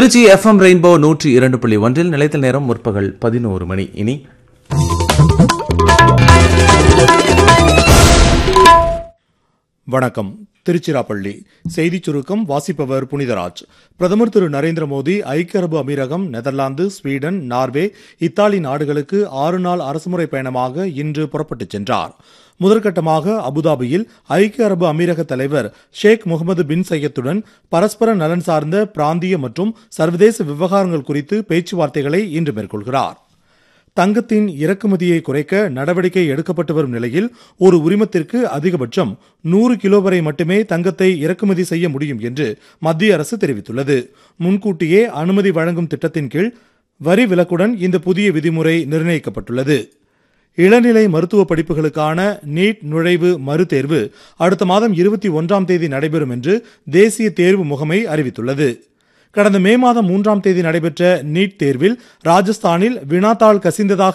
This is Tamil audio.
திருச்சி எஃப்எம் ரெயின்போ நூற்றி இரண்டு புள்ளி ஒன்றில் நிலைத்த நேரம் முற்பகல் பதினோரு மணி இனி வணக்கம் திருச்சிராப்பள்ளி செய்திச் சுருக்கம் வாசிப்பவர் புனிதராஜ் பிரதமர் திரு நரேந்திர மோடி ஐக்கிய அரபு அமீரகம் நெதர்லாந்து ஸ்வீடன் நார்வே இத்தாலி நாடுகளுக்கு ஆறு நாள் அரசுமுறை பயணமாக இன்று புறப்பட்டுச் சென்றார் முதற்கட்டமாக அபுதாபியில் ஐக்கிய அரபு அமீரக தலைவர் ஷேக் முகமது பின் சையத்துடன் பரஸ்பர நலன் சார்ந்த பிராந்திய மற்றும் சர்வதேச விவகாரங்கள் குறித்து பேச்சுவார்த்தைகளை இன்று மேற்கொள்கிறார் தங்கத்தின் இறக்குமதியை குறைக்க நடவடிக்கை எடுக்கப்பட்டு வரும் நிலையில் ஒரு உரிமத்திற்கு அதிகபட்சம் நூறு கிலோ வரை மட்டுமே தங்கத்தை இறக்குமதி செய்ய முடியும் என்று மத்திய அரசு தெரிவித்துள்ளது முன்கூட்டியே அனுமதி வழங்கும் திட்டத்தின் கீழ் வரி விலக்குடன் இந்த புதிய விதிமுறை நிர்ணயிக்கப்பட்டுள்ளது இளநிலை மருத்துவ படிப்புகளுக்கான நீட் நுழைவு மறுதேர்வு அடுத்த மாதம் இருபத்தி ஒன்றாம் தேதி நடைபெறும் என்று தேசிய தேர்வு முகமை அறிவித்துள்ளது கடந்த மே மாதம் மூன்றாம் தேதி நடைபெற்ற நீட் தேர்வில் ராஜஸ்தானில் வினாத்தாள் கசிந்ததாக